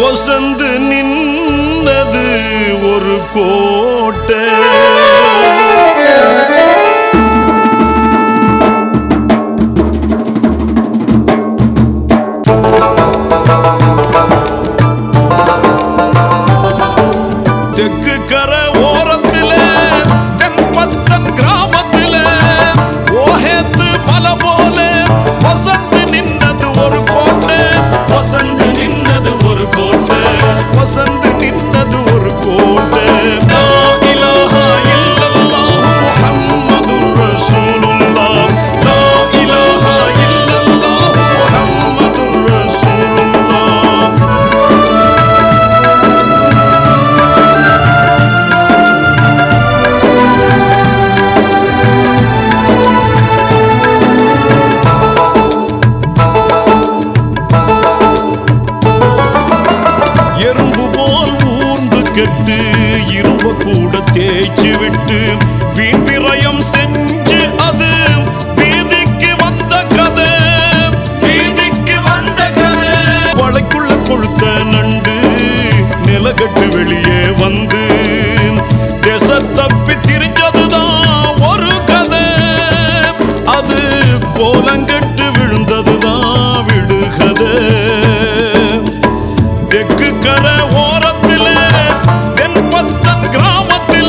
ஒசந்து நின்னது ஒரு கோட்டை தெற்கு கர ஓரத்தில தென்பத்தன் கிராமத்தில ஓஹேத்து மலை போல வசந்து நின்னது ஒரு கோட்டை வசந்து நின்னது ஒரு கோட்டை வசந்து நின்னது ஒரு கோட்டை லா இலாஹா இல்லல்லாஹு முஹம்மதுர் ரசூலுல்லாஹ் லா இலாஹா இல்லல்லாஹு முஹம்மதுர் ரசூலுல்லாஹ் எறும்பு போல் ஊர்ந்து கெட்டு இரும்ப கூட தேய்ச்சி விட்டு வீண் விரயம் செஞ்சு அது வீதிக்கு வந்த கதை வீதிக்கு வந்த கதை வளைக்குள்ள கொழுத்த நண்டு நிலகட்டு வெளியே வந்து தேச தப்பி திரிஞ்சதுதான் ஒரு கதை அது கோலங்கெட்டு விழுந்ததுதான் விடுகதை தெற்கு கர ஓரத்தில தென்பத்தன் கிராமத்தில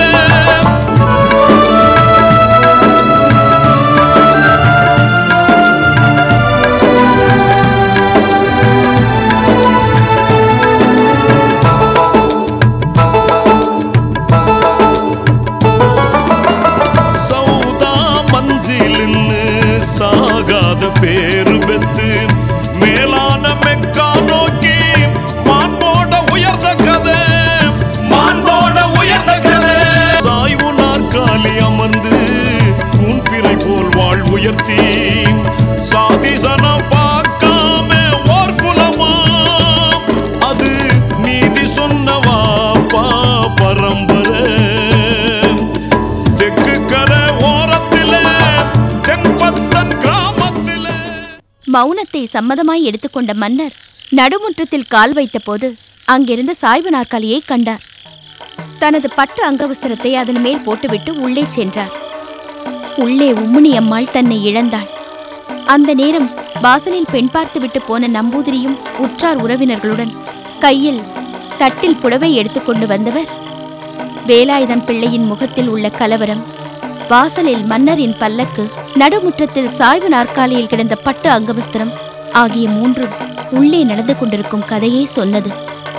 சௌதா மஞ்சிலின்னு சாகாத பேரு பெத்து மேலான மெக்கா நோக்கி மான்போட உயர்ந்த கதை மான்போட உயர்ந்த கதை சாய்வு நாற்காலி அமர்ந்து கூன்பிறை போல் வாழ் உயர்த்தி சாதிசனம் பார்க்காம ஓர் குலமா அது நீதி சொன்னவா பா பரம்பரை தெற்கு கரை ஓரத்தில தென்பத்தன் கிராமத்தில மௌனத்தை சம்மதமாய் எடுத்துக்கொண்ட மன்னர் நடுமுற்றத்தில் கால் வைத்தபோது அங்கிருந்த சாய்வு நாற்காலியை கண்டார் தனது பட்டு அங்கவஸ்திரத்தை அதன் மேல் போட்டுவிட்டு உள்ளே சென்றார் உள்ளே உம்மினி அம்மாள் தன்னை இழந்தாள் அந்த நேரம் வாசலில் பெண் பார்த்துவிட்டு போன நம்பூதிரியும் உற்றார் உறவினர்களுடன் கையில் தட்டில் புடவை எடுத்துக்கொண்டு வந்தவர் வேலாயுதன் பிள்ளையின் முகத்தில் உள்ள கலவரம் வாசலில் மன்னரின் பல்லக்கு நடுமுற்றத்தில் சாய்வு நாற்காலியில் கிடந்த பட்டு அங்கவஸ்திரம் ஆகிய மூன்றும் உள்ளே நடந்து கொண்டிருக்கும் கதையை சொன்னது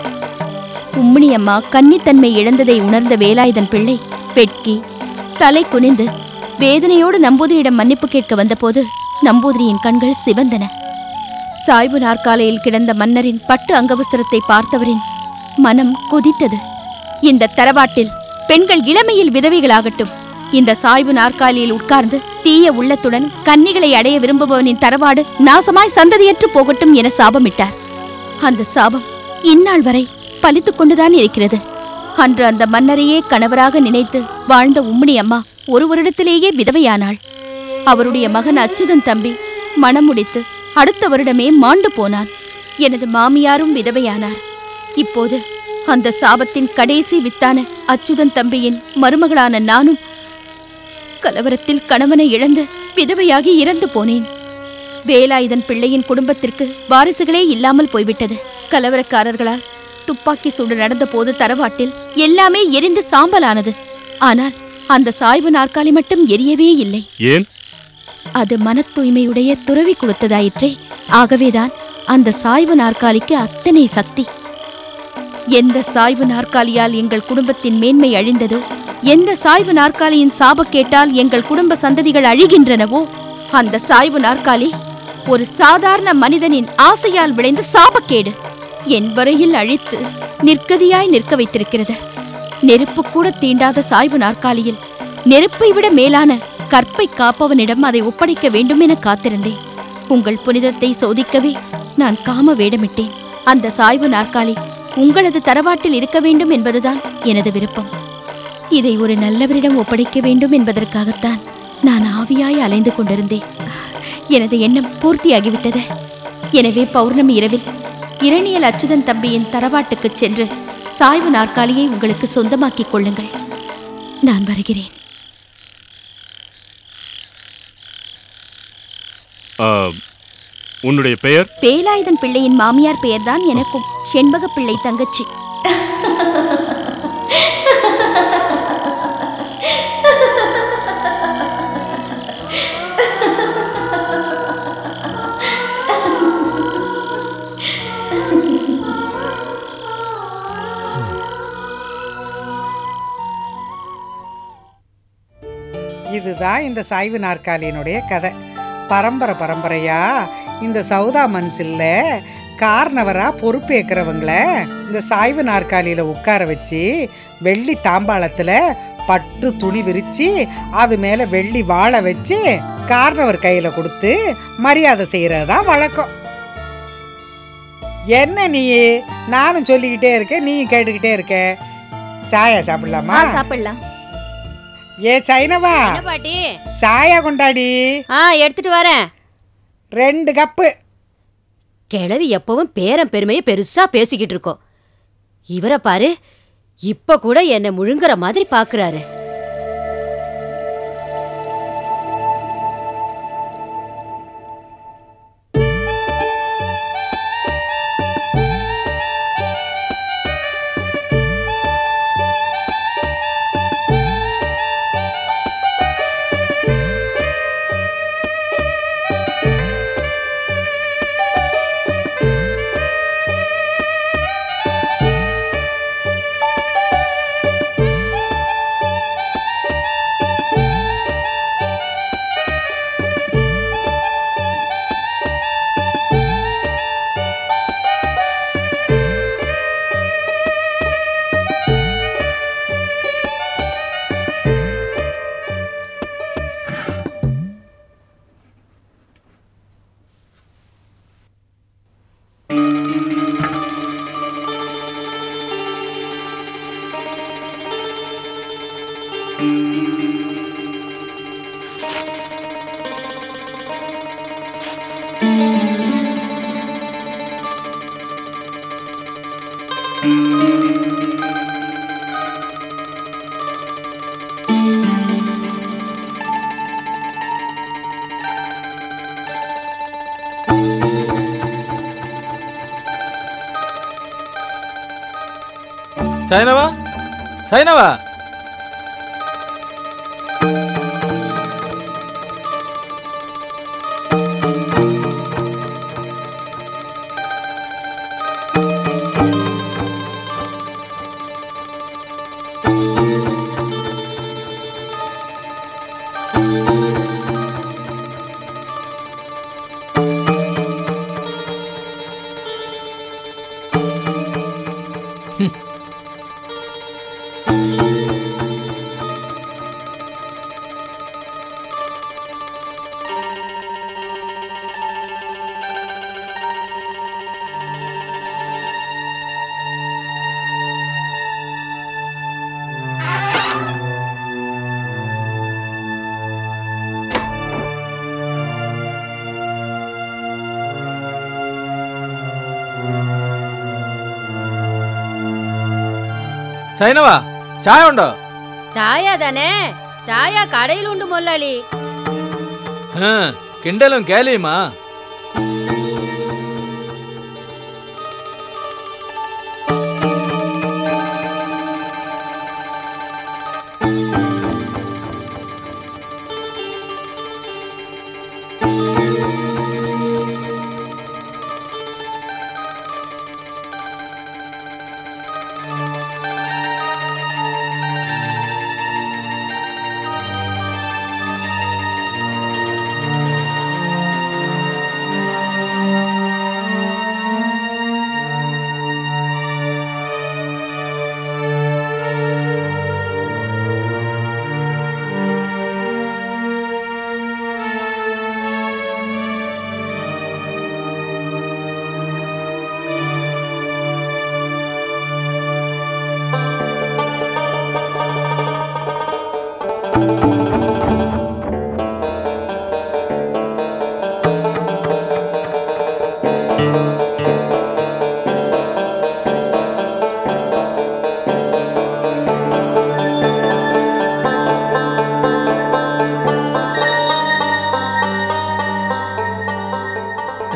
உம்மிணியம்மா கன்னித்தன்மை இழந்ததை உணர்ந்த வேலாயுதன் பிள்ளை வெட்கி தலை குனிந்து வேதனையோடு நம்பூதிரியிடம் மன்னிப்பு கேட்க வந்தபோது நம்பூதிரியின் கண்கள் சிவந்தன சாய்வு நாற்காலையில் கிடந்த மன்னரின் பட்டு அங்கவஸ்திரத்தை பார்த்தவரின் மனம் கொதித்தது இந்த தரவாட்டில் பெண்கள் இளமையில் விதவைகளாகட்டும் இந்த சாய்வு நாற்காலியில் உட்கார்ந்து தீய உள்ளத்துடன் கன்னிகளை அடைய விரும்புபவனின் தரவாடு நாசமாய் சந்ததியற்று போகட்டும் என சாபமிட்டார் அந்த சாபம் இந்நாள் வரை பலித்துக் கொண்டுதான் இருக்கிறது அன்று அந்த மன்னரையே கணவராக நினைத்து வாழ்ந்த உம்மிணி அம்மா ஒரு வருடத்திலேயே விதவையானாள் அவருடைய மகன் அச்சுதன் தம்பி மணம் முடித்து அடுத்த வருடமே மாண்டு போனான் எனது மாமியாரும் விதவையானார் இப்போது அந்த சாபத்தின் கடைசி வித்தான அச்சுதன் தம்பியின் மருமகளான நானும் கலவரத்தில் கணவனை இழந்து விதவையாகி இறந்து போனேன் வேலாயுதன் பிள்ளையின் குடும்பத்திற்கு வாரிசுகளே இல்லாமல் போய்விட்டது கலவரக்காரர்களால் துப்பாக்கி சூடு நடந்தபோது தரவாட்டில் எல்லாமே எரிந்து சாம்பலானது ஆனால் அந்த சாய்வு நாற்காலி மட்டும் எரியவே இல்லை ஏன் அது மன தூய்மையுடைய துறவி கொடுத்ததாயிற்றே ஆகவேதான் அந்த சாய்வு நாற்காலிக்கு அத்தனை சக்தி எந்த சாய்வு நாற்காலியால் எங்கள் குடும்பத்தின் மேன்மை அழிந்ததோ எந்த சாய்வு நாற்காலியின் சாபக்கேட்டால் எங்கள் குடும்ப சந்ததிகள் அழிகின்றனவோ அந்த சாய்வு நாற்காலி ஒரு சாதாரண மனிதனின் ஆசையால் விளைந்த சாபக்கேடு என் வரையில் அழித்து நிற்கதியாய் நிற்க வைத்திருக்கிறது நெருப்பு கூட தீண்டாத சாய்வு நாற்காலியில் நெருப்பை விட மேலான கற்பை காப்பவனிடம் அதை ஒப்படைக்க வேண்டும் என காத்திருந்தேன் உங்கள் புனிதத்தை சோதிக்கவே நான் காம வேடமிட்டேன் அந்த சாய்வு நாற்காலி உங்களது தரவாட்டில் இருக்க வேண்டும் என்பதுதான் எனது விருப்பம் இதை ஒரு நல்லவரிடம் ஒப்படைக்க வேண்டும் என்பதற்காகத்தான் நான் ஆவியாய் அலைந்து கொண்டிருந்தேன் எனது எண்ணம் பூர்த்தியாகிவிட்டது எனவே பௌர்ணமி இரவில் இரணியல் அச்சுதன் தம்பியின் தரவாட்டுக்குச் சென்று சாய்வு நாற்காலியை உங்களுக்கு சொந்தமாக்கிக் கொள்ளுங்கள் நான் வருகிறேன் ஆ, உன்னுடைய பெயர் வேலாயுதன் பிள்ளையின் மாமியார் பெயர்தான் எனக்கும் செண்பக பிள்ளை தங்கச்சி இதுதான் இந்த சாய்வு நாற்காலியினுடைய கதை பரம்பரை பரம்பரையா இந்த சவுதா மன்சில்ல கார்னவரா பொறுப்பேற்கிறவங்கள இந்த சாய்வு நாற்காலியில உட்கார வச்சு வெள்ளி தாம்பாளத்துல பட்டு துணி விரிச்சு அது மேல வெள்ளி வாழை வச்சு கார்னவர் கையில கொடுத்து மரியாதை செய்யறதா வழக்கம் என்ன நீ நானும் சொல்லிக்கிட்டே இருக்கேன் நீ கேட்டுக்கிட்டே இருக்க சாயா சாப்பிடலாமா சாப்பிடலாம் ஏ சைனவா என்ன பாட்டி சாயா கொண்டாடி ஆ எடுத்துட்டு வரேன் ரெண்டு கப்பு கிழவி எப்பவும் பேரன் பெருமையை பெருசா பேசிக்கிட்டு இருக்கோம் இவரை பாரு இப்ப கூட என்ன முழுங்குற மாதிரி பாக்குறாரு சைனவா சைனவா സൈനവാ ചായ ഉണ്ടോ ചായ தானே ചായ കടയിലുണ്ട് മൊല്ലാളി ആ, കിണ്ടലും കേലയുമാ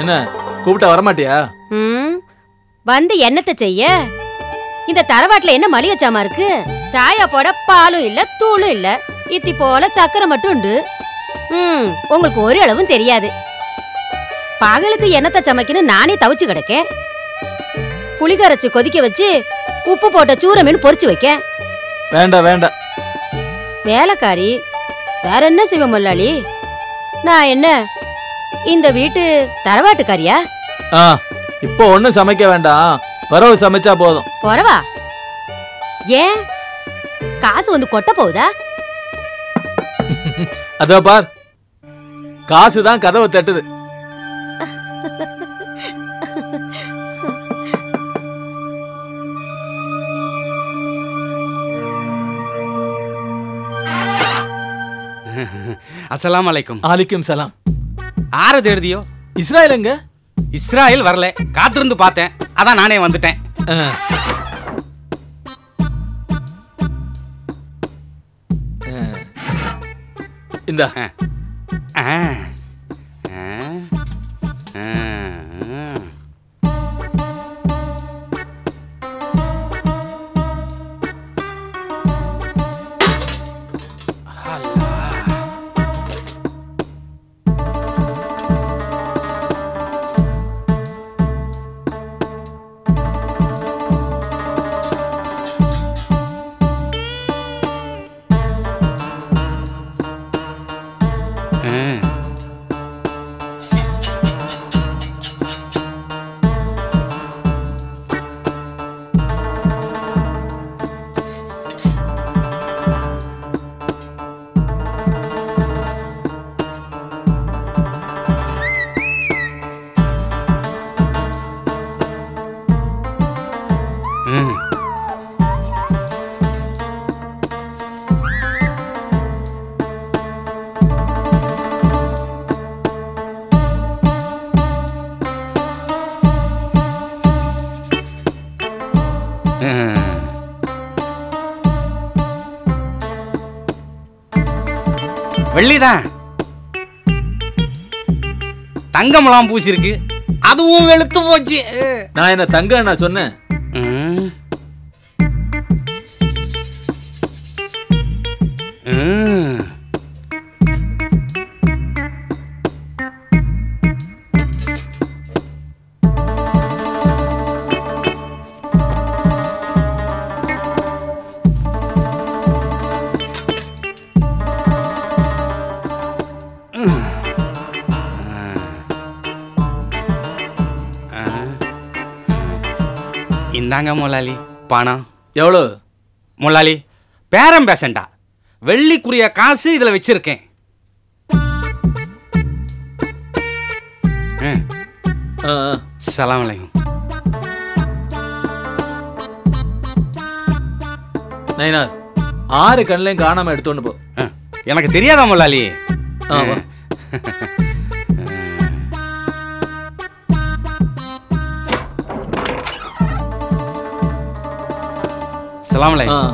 என்ன கூப்பிட்டா வரமாட்டியா ம் வந்து என்னத்த செய்ய இந்த தரவாட்டுல என்ன மளிகை சாமா இருக்கு சாயா போட பாலும் இல்ல தூளும் இல்ல இத்தி போல சக்கரை மட்டும் உண்டு ம் உங்களுக்கு ஒரு அளவும் தெரியாது பகலுக்கு என்னத்த சமைக்கணும் நானே தவிச்சு கிடக்கேன் புளிகரைச்சு கொதிக்க வச்சு உப்பு போட்ட சூற மீன் பொரிச்சு வைக்க வேண்டாம் வேண்டாம் வேலைக்காரி வேற என்ன செய்வ முதலாளி நான் என்ன இந்த வீட்டு தரவாட்டுக்காரியா ஆ இப்போ ஒண்ணும் சமைக்க வேண்டாம் பறவை சமைச்சா போதும் போறவா ஏன் காசு வந்து கொட்ட போகுதா அதோ பார் காசு தான் கதவை தட்டுது அஸ்ஸலாமு அலைக்கும் ஆலிக்கும் சலாம் ஆற தேடுதியோ இஸ்ராயல் எங்க இஸ்ராயல் வரல காத்திருந்து பார்த்தேன் அதான் நானே வந்துட்டேன் ஆ. ஆ. இந்தா ஆ. ஆ. ஆ. ஆ. ஆ. ம். ம். வெள்ளிதான் தங்கமெல்லாம் பூசிருக்கு அதுவும் வெளுத்து போச்சு நான் என்ன தங்க நான் சொன்னேன் ம். ம். இந்தாங்க முதலாளி பணம் எவ்வளோ முதலாளி பேரம் பேசண்டா வெள்ளிக்குரிய காசு இதுல வச்சிருக்கேன் ம், ஆ, ஆ. சலாம் அலைக்கும் நயினார் ஆறு கண்ணையும் காணாம எடுத்தோன்னு போ ம், எனக்கு தெரியாதா முதலாளி ஆ, வா. சலாம் ஆ. அலைக்கும்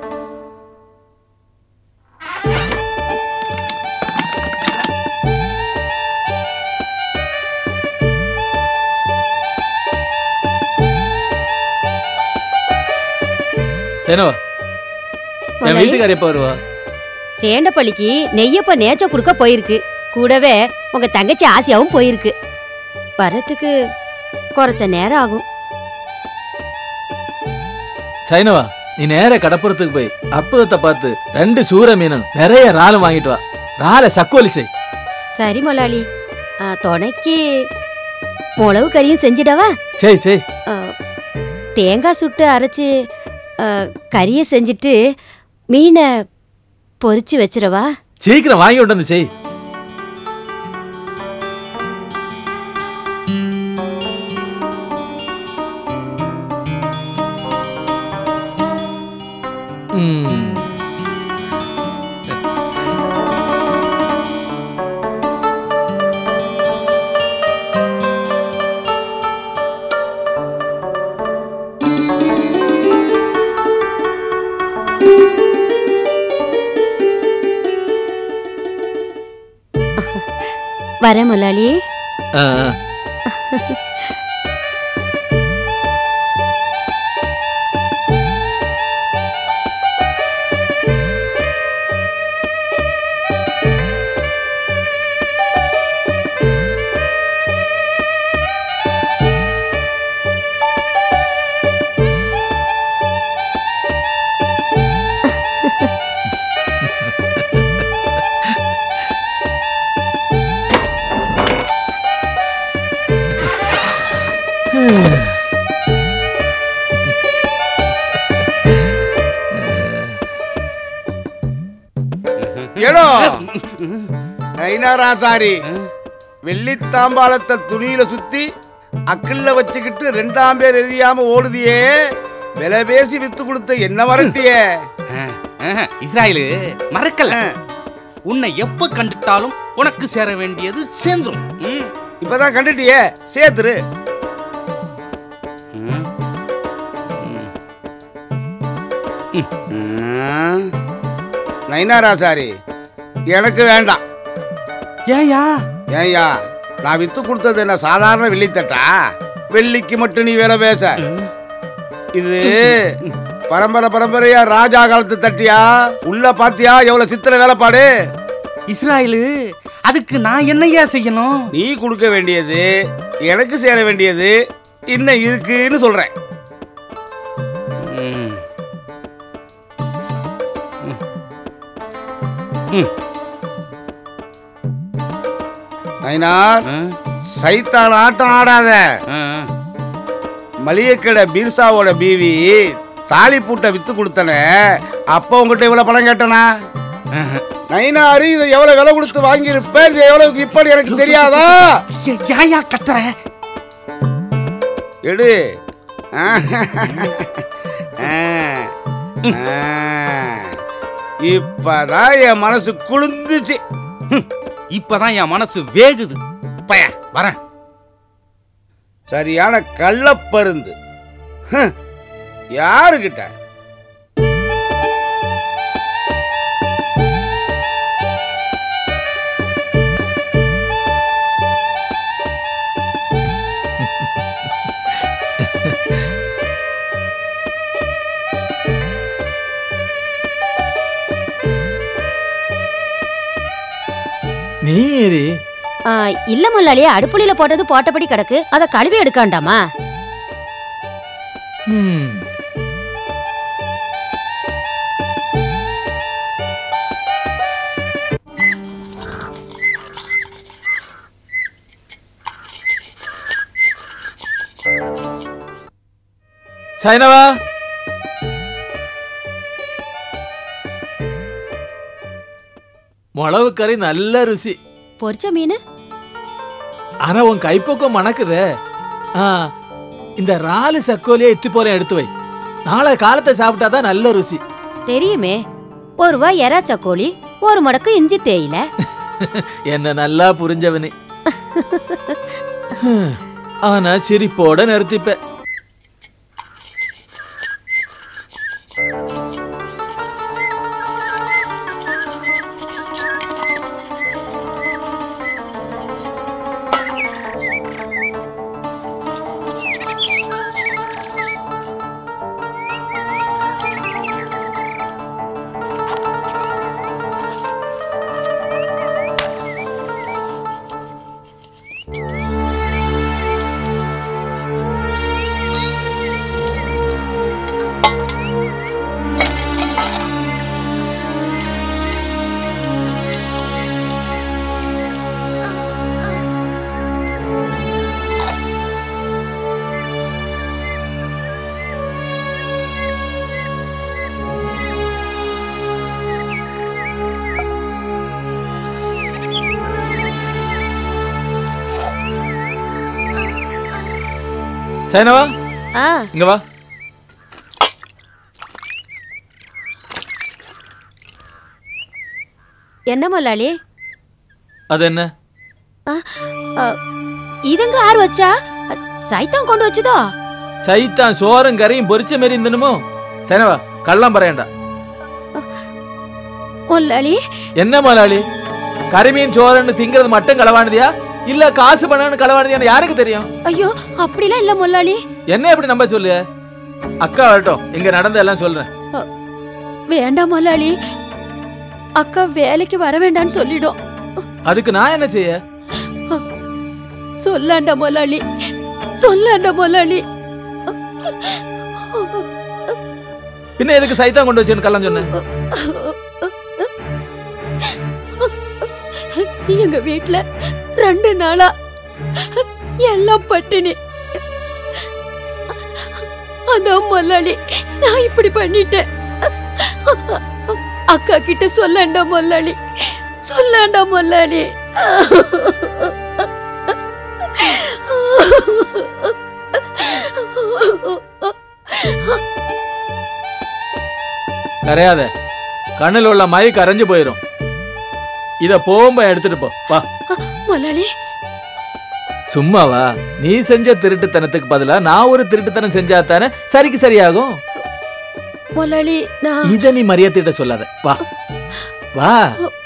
சேனவா என் வீட்டுக்கார எப்போ வருவா சேண்டப்பள்ளிக்கு நெய்யப்ப நேச்ச கொடுக்க போயிருக்கு கூடவே உங்க தங்கச்சி ஆசியாவும் போயிருக்கு வரத்துக்கு குறைச்ச நேரம் ஆகும் சைனவா நீ நேர கடப்புறத்துக்கு போய் அற்புதத்தை பார்த்து ரெண்டு சூர மீனும் நிறைய இறாலும் வாங்கிட்டு வா இறாலை சக்கோலி செய் சரி மொலாளி ஆ, துணைக்கு முளவு கறியும் செஞ்சிடவா செய் செய் ஆ, தேங்காய் சுட்டு அரைச்சு ஆ, கறியை செஞ்சுட்டு மீனை பொரிச்சு வச்சிடவா சீக்கிரம் வாங்கி கொண்டு வந்து செய் ம். வரேன் மொலாளி ஆ, ஆ. ஏடோ ஐநாராசாரி வெள்ளித்தாம்பாளத்தை துணியில சுத்தி அக்கில்ல வச்சுக்கிட்டு ரெண்டாம் பேர் எரியாம ஓடுதியே விலை பேசி வித்து கொடுத்த என்ன வரட்டியே இஸ்ராயலு மறக்கல உன்னை எப்ப கண்டுட்டாலும் உனக்கு சேர வேண்டியது சேர்ந்துரும் ம். இப்பதான் கண்டுட்டியே சேர்த்துரு ம். ம். ம். நயினாராசாரி எனக்கு வேண்டாம் ஏயா ஏய்யா நான் வித்து கொடுத்தது என்ன சாதாரண வெள்ளித்தட்டா வெள்ளிக்கு மட்டும் நீ வேலை பேச இது பரம்பரை பரம்பரையா ராஜா காலத்து தட்டியா உள்ள பாத்தியா எவ்வளவு சித்திர வேலைப்பாடு இஸ்ராயலு அதுக்கு நான் என்னையா செய்யணும் நீ கொடுக்க வேண்டியது எனக்கு சேர வேண்டியது இன்னும் இருக்குன்னு சொல்றேன் ம். ம். ம். நயினார் ஆ, சைத்தான் ஆட்டம் ஆடாத ஆ, மளிகைக்கடை பீர்சாவோட பீவி தாலி பூட்டை வித்து கொடுத்தனே அப்போ உங்ககிட்ட இவ்வளவு பணம் கேட்டனா ஆ. நைனாரு இதை எவ்வளவு விலை கொடுத்து வாங்கியிருப்பேன் இது எவ்வளவு இப்படி எனக்கு தெரியாதா ஏ- ஏயா கத்துற எடு ஆ. ஆ. ஆ. இப்பதான் என் மனசு குளிர்ந்துச்சு ஹம், இப்பதான் என் மனசு வேகுது பய வரேன் சரியான கள்ளப்பருந்து ஹம். யாருகிட்ட நீரி ஆ, இல்ல முதலாளியே அடுப்புலியில போட்டது போட்டபடி கிடக்கு அத கழுவி எடுக்காண்டாமா ம் சைனவா முளவு கறி நல்ல ருசி பொரிச்ச மீன் ஆனா உன் கைப்பக்கம் மணக்குதே ஆ, இந்த ராலு சக்கோலியை இத்தி போல எடுத்து வை நாளை காலத்தை சாப்பிட்டாதான் நல்ல ருசி தெரியுமே ஒரு ரூபா எறா சக்கோழி ஒரு மடக்கு இஞ்சி தேயில என்ன நல்லா புரிஞ்சவனே ஹம், ஆனா சிரிப்போட நிறுத்திப்ப சைனவா ஆ இங்க வா என்ன முதலாளி அது என்ன ஆ, ஆ, இதெங்க ஆறு வச்சா அ, சைத்தான் கொண்டு வச்சதோ சைத்தான் சோறும் கறியும் பொரிச்ச மாரி இருந்தனுமோ சைனவா கள்ளம் பறையண்டா முதலாளி என்ன முதலாளி கரிமீன் சோறுன்னு திங்கிறது மட்டும் களவானதியா இல்ல காசு பணம்னு களவாடுது எனக்கு யாருக்கு தெரியும் ஐயோ அப்படிலாம் இல்ல முதலாளி என்ன எப்படி நம்ப சொல்லு அக்கா வரட்டும் இங்க நடந்த எல்லாம் சொல்றேன் வேண்டாம் முதலாளி அக்கா வேலைக்கு வர வேண்டாம்னு சொல்லிடும் அதுக்கு நான் என்ன செய்ய சொல்லாண்டா முதலாளி சொல்லாண்டா முதலாளி பின்ன எதுக்கு சைத்தான் கொண்டு வச்சேன்னு கள்ளம் சொன்னேன் எங்க வீட்ல ரெண்டு நாளா எல்லாம் பட்டினி அதான் முதலாளி நான் இப்படி பண்ணிட்டேன் அக்கா கிட்ட சொல்லண்டா முதலாளி சொல்லண்டா முதலாளி கரையாத கண்ணுல உள்ள மை கரைஞ்சு போயிடும் இத போகும்போது எடுத்துட்டு போ வா முதலாளி சும்மாவா நீ செஞ்ச திருட்டுத்தனத்துக்கு பதிலா நான் ஒரு திருட்டுத்தனம் செஞ்சா தானே சரிக்கு சரியாகும் முதலாளி நான் இத நீ மரியாதையிட்ட சொல்லாத வா வா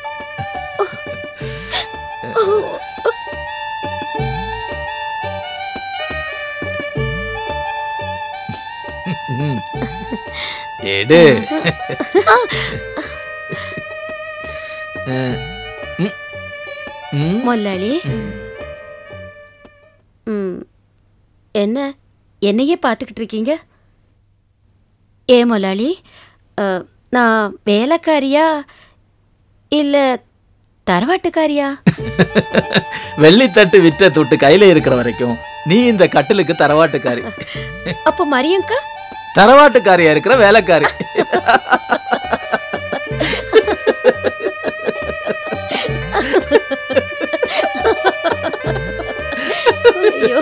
ம். எடு அஹ், ம். ம். முதலாளி ம் என்ன என்னையே பார்த்துக்கிட்டு இருக்கீங்க ஏ முதலாளி அ, நான் வேலைக்காரியா இல்லை தரவாட்டுக்காரியா வெள்ளித்தட்டு விற்ற தொட்டு கையில இருக்கிற வரைக்கும் நீ இந்த கட்டிலுக்கு தரவாட்டுக்காரி அப்போ மரியங்கா தரவாட்டுக்காரியா இருக்கிற வேலைக்காரி ஐயோ.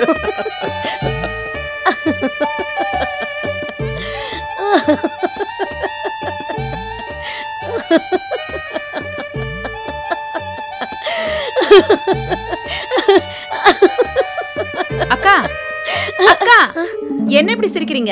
அக்கா அக்கா என்ன இப்படி சிரிக்கிறீங்க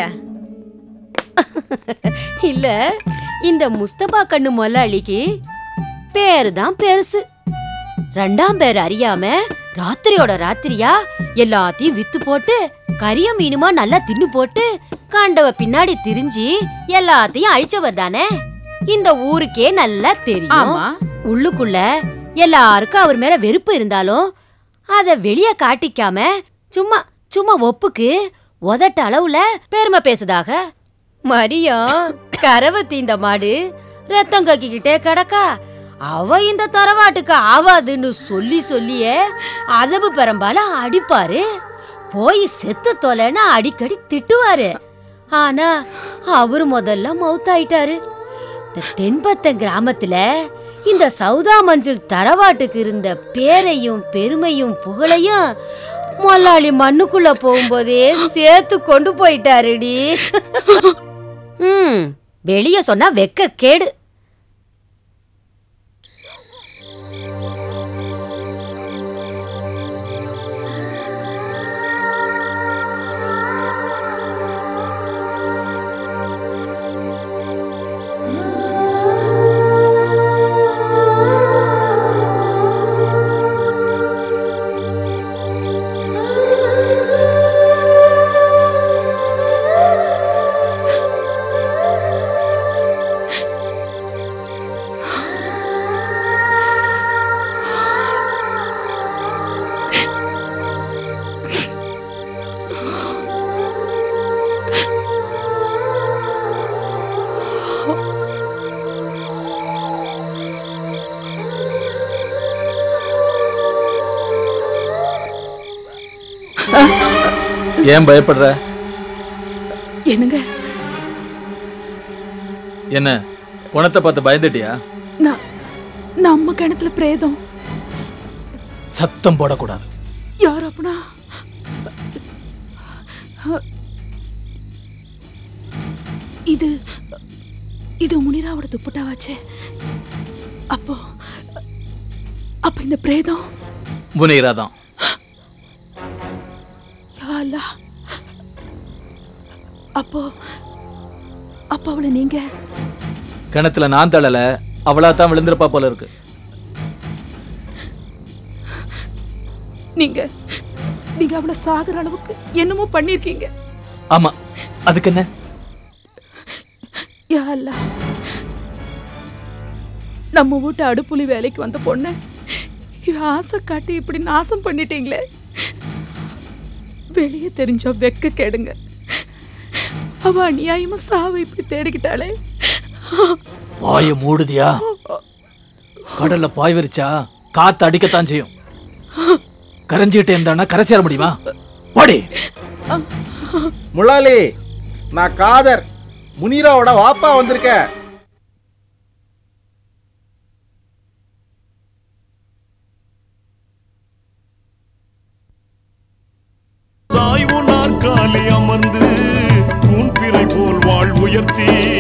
இல்ல இந்த முஸ்தபா கண்ணு முதலாளிக்கு பேரு தான் பெருசு ரெண்டாம் பேர் அறியாம ராத்திரியோட ராத்திரியா எல்லாத்தையும் வித்து போட்டு கரிய மீனுமா நல்லா தின்னு போட்டு கண்டவ பின்னாடி திரிஞ்சு எல்லாத்தையும் அழிச்சவர் தானே இந்த ஊருக்கே நல்லா தெரியும் ஆமா உள்ளுக்குள்ள எல்லாருக்கும் அவர் மேல வெறுப்பு இருந்தாலும் அத வெளிய காட்டிக்காம சும்மா சும்மா ஒப்புக்கு உதட்ட அளவுல பெருமை பேசுதாக மரியம் கரவை தீந்த மாடு ரத்தம் கக்கிக்கிட்டே கிடக்கா அவ இந்த தரவாட்டுக்கு ஆவாதுன்னு சொல்லி சொல்லியே அதவு பெரம்பால அடிப்பாரு போய் செத்து தொலைன்னு அடிக்கடி திட்டுவாரு ஆனா அவரு முதல்ல மவுத்தாயிட்டாரு இந்த தென்பத்தன் கிராமத்துல இந்த சௌதா மஞ்சள் தரவாட்டுக்கு இருந்த பேரையும் பெருமையும் புகழையும் மொல்லாளி மண்ணுக்குள்ள போகும்போதே சேர்த்து கொண்டு போயிட்டாருடி ம் வெளிய சொன்னா வெக்க கேடு ஏன் பயப்படுற என்னங்க என்ன பணத்தை பார்த்து பயந்துட்டியா நான் நம்ம கிணத்துல பிரேதம் சத்தம் போடக்கூடாது யார் அப்பனா இது இது முனிராவோட துப்புட்டாவாச்சே அப்போ அப்ப இந்த பிரேதம் முனீரா தான் யா அல்லாஹ். அப்போ அப்போ அவளை நீங்க கிணத்துல நான் தள்ளல அவளா தான் விழுந்திருப்பா போல இருக்கு நீங்க நீங்க அவளை சாகுற அளவுக்கு என்னமோ பண்ணிருக்கீங்க ஆமா அதுக்கு என்ன யா அல்லாஹ். நம்ம வீட்டு அடுப்புலி வேலைக்கு வந்த பொண்ணை இவ ஆசை காட்டி இப்படி நாசம் பண்ணிட்டீங்களே வெளியே தெரிஞ்சா வெக்க கேடுங்க அவ அநியாயமா சாவை இப்படி தேடிக்கிட்டாளே வாய மூடுதியா கடல்ல பாய் விரிச்சா காத்து அடிக்கத்தான் செய்யும் கரைஞ்சிக்கிட்டே இருந்தானா கரை சேர முடியுமா பாடி முலாலி நான் காதர் முனீராவோட வாப்பா வந்திருக்கேன் சாய்வு நாற்காலி அமர்ந்து தூண்பிறை போல் வாழ் உயர்த்தி